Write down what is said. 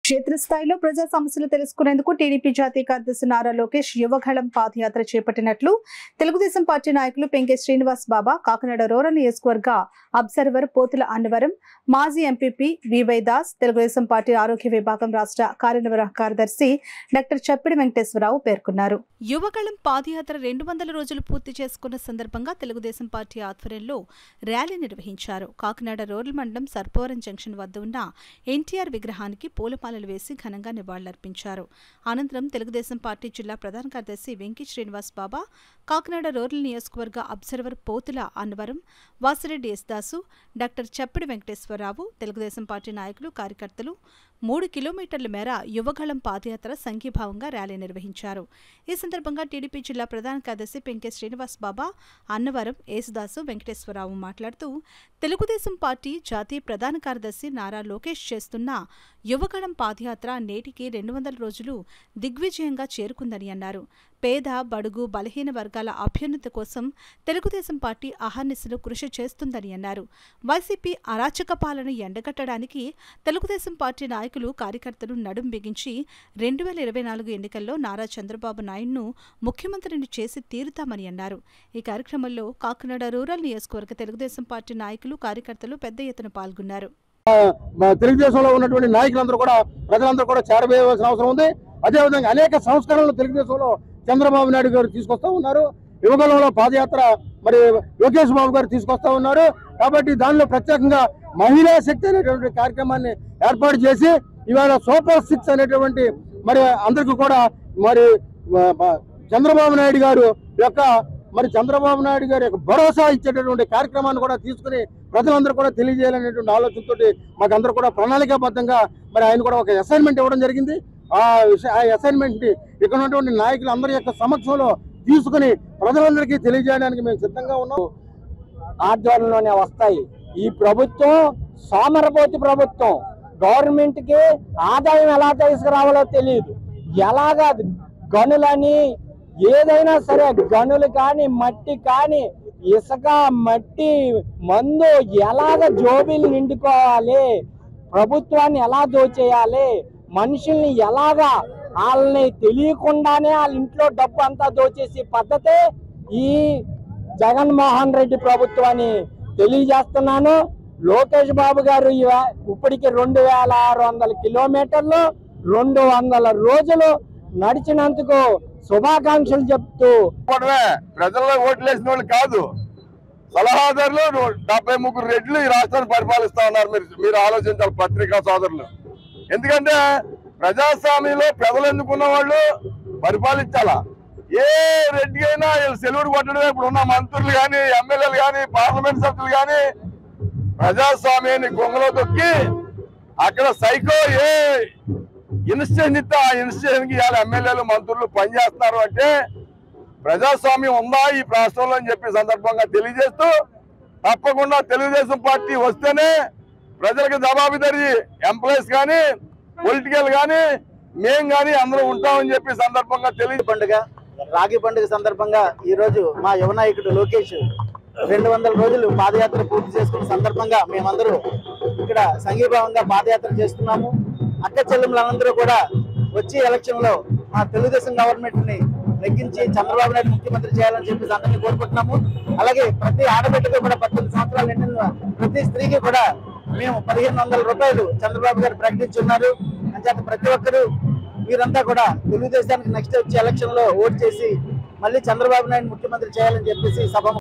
క్షేత్రస్థాయిలో ప్రజా సమస్యలు తెలుసుకునేందుకు టీడీపీ జాతీయ కార్యదర్శి నారా లోకేష్ యువగళం పాదయాత్ర చేపట్టినట్లు తెలుగుదేశం పార్టీ నాయకులు పెంకే శ్రీనివాస్ బాబా కాకినాడ రూరల్ నియోజకవర్గ అబ్జర్వర్ పోతుల అన్నవరం మాజీ MPP VY Das Telugu Desam party ఆరోగ్య విభాగం రాష్ట్ర కార్యనిర్వాహక కార్యదర్శి డాక్టర్ చప్పిడి వెంకటేశ్వరరావు పేర్కొన్నారు యువగళం పాదయాత్ర రెండు వందల రోజులు పూర్తి చేసుకున్న సందర్భంగా తెలుగుదేశం పార్టీ ఆధ్వర్యంలో ర్యాలీ నిర్వహించారు కాకినాడ రూరల్ మండలం సర్పవరం జంక్షన్ వద్ద ఉన్న ఎన్టీఆర్ విగ్రహానికి పూలమాలలు వేసి ఘనంగా నివాళులర్పించారు అనంతరం తెలుగుదేశం పార్టీ జిల్లా ప్రధాన కార్యదర్శి వెంకీ శ్రీనివాస్ బాబా కాకినాడ రూరల్ నియోజకవర్గ observer Pothula Annavaram Vasireddy S Dasu doctor Chappidi Venkateswara Rao Telugu Desam party నాయకులు కార్యకర్తలు మూడు కిలోమీటర్ల మేర యువగళం పాదయాత్ర సంఘీభావంగా ర్యాలీ నిర్వహించారు ఈ సందర్భంగా టీడీపీ జిల్లా ప్రధాన కార్యదర్శి పెంకే శ్రీనివాస్ బాబా అన్నవరం యేసుదాసు వెంకటేశ్వరరావు మాట్లాడుతూ తెలుగుదేశం పార్టీ జాతీయ ప్రధాన కార్యదర్శి నారా లోకేష్ చేస్తున్న యువగళం పాదయాత్ర నేటికి రెండు వందల రోజులు దిగ్విజయంగా చేరుకుందని అన్నారు పేద బడుగు బలహీన వర్గాల అభ్యున్నతి కోసం తెలుగుదేశం పార్టీ అహర్నిశలు కృషి చేస్తుందని అన్నారు వైసీపీ అరాచక పాలన ఎండగట్టడానికి తెలుగుదేశం పార్టీ నాయకులు కార్యకర్తలు నడుం బిగించి రెండు వేల ఇరవై నాలుగు ఎన్నికల్లో నారా చంద్రబాబు నాయుడును ముఖ్యమంత్రిని చేసి తీరుతామని అన్నారు ఈ కార్యక్రమంలో కాకినాడ రూరల్ నియోజకవర్గ తెలుగుదేశం పార్టీ నాయకులు కార్యకర్తలు పెద్ద ఎత్తున పాల్గొన్నారు మా తెలుగుదేశంలో ఉన్నటువంటి నాయకులందరూ కూడా ప్రజలందరూ కూడా చేరవేయవలసిన అవసరం ఉంది అదేవిధంగా అనేక సంస్కరణలు తెలుగుదేశంలో చంద్రబాబు నాయుడు గారు తీసుకొస్తా ఉన్నారు యువగలంలో పాదయాత్ర మరి లోకేష్ బాబు గారు తీసుకొస్తా ఉన్నారు కాబట్టి దానిలో ప్రత్యేకంగా మహిళా శక్తి అనేటువంటి కార్యక్రమాన్ని ఏర్పాటు చేసి ఇవాళ సూపర్ సిక్స్ అనేటువంటి మరి అందరికీ కూడా మరి ఆ, ఆ, చంద్రబాబు నాయుడు గారు యొక్క మరి చంద్రబాబు నాయుడు గారి యొక్క భరోసా ఇచ్చేటటువంటి కార్యక్రమాన్ని కూడా తీసుకుని ప్రజలందరూ కూడా తెలియజేయాలనేటువంటి ఆలోచనతోటి మాకందరూ కూడా ప్రణాళికాబద్ధంగా మరి ఆయన కూడా ఒక అసైన్మెంట్ ఇవ్వడం జరిగింది ఆ విష- ఆ అసైన్మెంట్ ఇక్కడ ఉన్నటువంటి నాయకులు అందరి యొక్క సమక్షంలో తీసుకుని ప్రజలందరికీ తెలియజేయడానికి మేము సిద్ధంగా ఉన్నాం ఆధ్వర్యంలోనే వస్తాయి ఈ ప్రభుత్వం సోమరపోతి ప్రభుత్వం గవర్నమెంట్ కి ఆదాయం ఎలా తీసుకురావాలో తెలియదు ఎలాగా గనులని ఏదైనా సరే గనులు కానీ మట్టి కానీ ఇసుక మట్టి మందు ఎలాగ జోబీలు నిండుకోవాలి ప్రభుత్వాన్ని ఎలా దోచేయాలి మనుషుల్ని ఎలాగా వాళ్ళని తెలియకుండానే వాళ్ళ ఇంట్లో డబ్బు అంతా దోచేసే పద్ధతే ఈ జగన్మోహన్ రెడ్డి ప్రభుత్వాన్ని తెలియజేస్తున్నాను లోకేష్ బాబు గారు ఇవ- ఇప్పటికి రెండు వేల ఆరు వందల కిలోమీటర్లు రెండు వందల రోజులు నడిచినందుకు శుభాకాంక్షలు చెప్తూ ఓటమే ప్రజల్లో ఓట్లు వేసిన వాళ్ళు కాదు సలహాదారులు నూ- డెబ్బై ముగ్గురు రెడ్లు ఈ రాష్ట్రాన్ని పరిపాలిస్తా ఉన్నారు మీరు మీరు ఆలోచించాలి పత్రికా సోదరులు ఎందుకంటే ప్రజాస్వామ్యంలో ప్రజలు ఎన్నుకున్న వాళ్ళు పరిపాలించాలా ఏ రెడ్డి అయినా వీళ్ళు సెలవుడు కొట్టడమే ఇప్పుడు ఉన్న మంత్రులు కానీ ఎమ్మెల్యేలు కానీ పార్లమెంట్ సభ్యులు కానీ ప్రజాస్వామ్యాన్ని గొంగలో తొక్కి అక్కడ సైకో ఏ ఇన్స్టిట్యూషన్ ఇస్తే ఆ ఇన్స్టిట్యూషన్ కి ఇవాళ ఎమ్మెల్యేలు మంత్రులు పనిచేస్తున్నారు అంటే ప్రజాస్వామ్యం ఉందా ఈ రాష్ట్రంలో అని చెప్పి సందర్భంగా తెలియజేస్తూ తప్పకుండా తెలుగుదేశం పార్టీ వస్తేనే ప్రజలకు జవాబుదారీ ఎంప్లాయీస్ కానీ పొలిటికల్ కానీ మేం కానీ అందరూ ఉంటామని చెప్పి సందర్భంగా తెలియ పండుగ రాగి పండుగ సందర్భంగా ఈ రోజు మా యువ నాయకుడు లోకేష్ రెండు వందల రోజులు పాదయాత్ర పూర్తి చేసుకున్న సందర్భంగా మేమందరూ ఇక్కడ సంఘీభావంగా పాదయాత్ర చేస్తున్నాము అక్క చెల్లెములందరూ కూడా వచ్చి ఎలక్షన్ లో మా తెలుగుదేశం గవర్నమెంట్ ని నెగ్గించి చంద్రబాబు నాయుడు ముఖ్యమంత్రి చేయాలని చెప్పి అందరినీ కోరుకుంటున్నాము అలాగే ప్రతి ఆడబిడ్డకు కూడా పద్దెనిమిది సంవత్సరాలు నిండిన ప్రతి స్త్రీకి కూడా మేము పదిహేను వందల రూపాయలు చంద్రబాబు గారు ప్రకటించున్నారు అంచేత ప్రతి ఒక్కరూ మీరంతా కూడా తెలుగుదేశానికి నెక్స్ట్ వచ్చే ఎలక్షన్ లో ఓట్ చేసి మళ్ళీ చంద్రబాబు నాయుడు ముఖ్యమంత్రి చేయాలని చెప్పేసి సభ